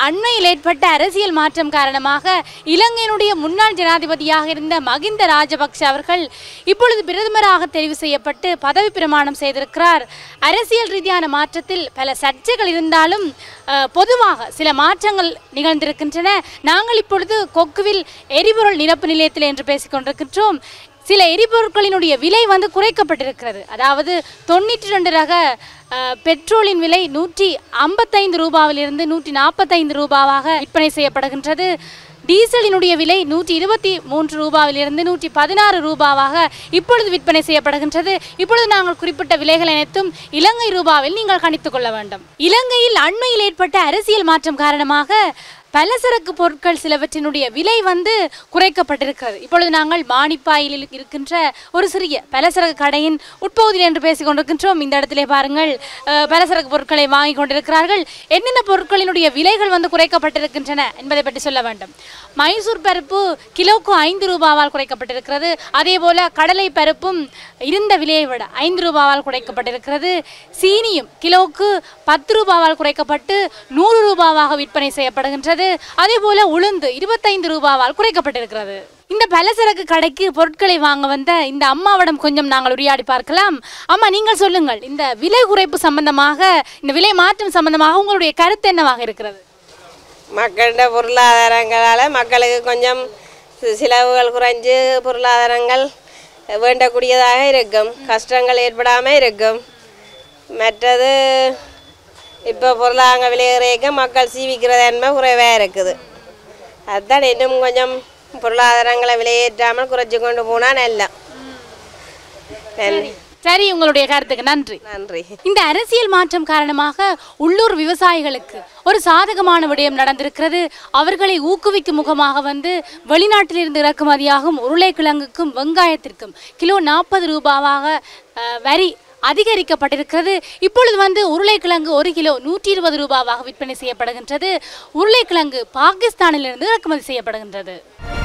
அண்மையில் ஏற்பட்ட அரசியல் மாற்றம் காரணமாக இலங்கையினுடைய முன்னாள் ஜனாதிபதியாக இருந்த மகிந்த ராஜபக்ஷ அவர்கள் இப்பொழுது பிரதமராக தெரிவு செய்யப்பட்டு பதவி பிரமாணம் செய்திருக்கிறார் அரசியல் ரீதியான மாற்றத்தில் பல சர்ச்சைகள் இருந்தாலும் அஹ், பொதுவாக சில மாற்றங்கள் நிகழ்ந்திருக்கின்றன நாங்கள் இப்பொழுது கொக்குவில் எரிபொருள் நிரப்பு நிலையத்தில் என்று பேசிக் கொண்டிருக்கின்றோம் சில எரிபொருட்களினுடைய விலை வந்து குறைக்கப்பட்டிருக்கிறது அதாவது தொண்ணூற்றி ரெண்டு ரக அஹ், பெட்ரோலின் விலை நூற்றி ஐம்பத்தைந்து ரூபாவிலிருந்து நூற்றி நாற்பத்தைந்து ரூபாவாக விற்பனை செய்யப்படுகின்றது டீசலினுடைய விலை நூற்றி இருபத்தி மூன்று ரூபாவிலிருந்து நூற்றி பதினாறு ரூபாவாக இப்பொழுது விற்பனை செய்யப்படுகின்றது இப்பொழுது நாங்கள் குறிப்பிட்ட விலைகள் அனைத்தும் இலங்கை ரூபாவில் நீங்கள் கணித்துக் கொள்ள வேண்டும் இலங்கையில் அண்மையில் ஏற்பட்ட அரசியல் மாற்றம் காரணமாக பலசரக்கு பொருட்கள் சிலவற்றினுடைய விலை வந்து குறைக்கப்பட்டிருக்கிறது இப்பொழுது நாங்கள் மானிப்பாயில் இருக்கின்ற ஒரு சிறிய பலசரக்கு கடையின் உட்பகுதியில் என்று பேசிக் கொண்டிருக்கின்றோம் இந்த இடத்திலே பாருங்கள் அஹ், பலசரக்கு பொருட்களை வாங்கி கொண்டிருக்கிறார்கள் என்னென்ன பொருட்களினுடைய விலைகள் வந்து குறைக்கப்பட்டிருக்கின்றன என்பதை பற்றி சொல்ல வேண்டும் மைசூர் பருப்பு கிலோக்கு ஐந்து ரூபாவால் குறைக்கப்பட்டிருக்கிறது அதே போல கடலை பருப்பும் இருந்த விலையை விட ஐந்து ரூபாவால் குறைக்கப்பட்டிருக்கிறது சீனியும் கிலோவுக்கு பத்து ரூபாவால் குறைக்கப்பட்டு நூறு ரூபாவாக விற்பனை செய்யப்படுகின்றது அதே போல உளுந்து இருபத்தைந்து ரூபாவால் குறைக்கப்பட்டிருக்கிறது இந்த பலசரக்கு கடைக்கு பொருட்களை வாங்க வந்த இந்த அம்மாவிடம் கொஞ்சம் நாங்கள் உரையாடி பார்க்கலாம் அம்மா நீங்கள் சொல்லுங்கள் இந்த விலை குறைப்பு சம்பந்தமாக இந்த விலை மாற்றம் சம்பந்தமாக உங்களுடைய கருத்து என்னவாக இருக்கிறது மக்களோட பொருளாதாரங்களால் மக்களுக்கு கொஞ்சம் சி- செலவுகள் குறைஞ்சு பொருளாதாரங்கள் வேண்டக்கூடியதாக இருக்கும் கஷ்டங்கள் ஏற்படாமல் இருக்கும் மற்றது இப்போ பொருளாதார விலையேறிக்க மக்கள் சீவிக்கிற தன்மை குறைவாக இருக்குது அதுதான் இன்னும் கொஞ்சம் பொருளாதாரங்களை விலையேற்றாமல் குறைச்சி கொண்டு போனால் நல்லா நன்றி சரி உங்களுடைய கருத்துக்கு நன்றி நன்றி இந்த அரசியல் மாற்றம் காரணமாக உள்ளூர் விவசாயிகளுக்கு ஒரு சாதகமான விடயம் நடந்திருக்கிறது அவர்களை ஊக்குவிக்கும் முகமாக வந்து வெளிநாட்டிலிருந்து இறக்குமதியாகும் உருளைக்கிழங்குக்கும் வெங்காயத்திற்கும் கிலோ நாற்பது ரூபாவாக அஹ், வரி அதிகரிக்கப்பட்டிருக்கிறது இப்பொழுது வந்து உருளைக்கிழங்கு ஒரு கிலோ நூற்றி இருபது ரூபாவாக விற்பனை செய்யப்படுகின்றது உருளைக்கிழங்கு பாகிஸ்தானிலிருந்து இறக்குமதி செய்யப்படுகின்றது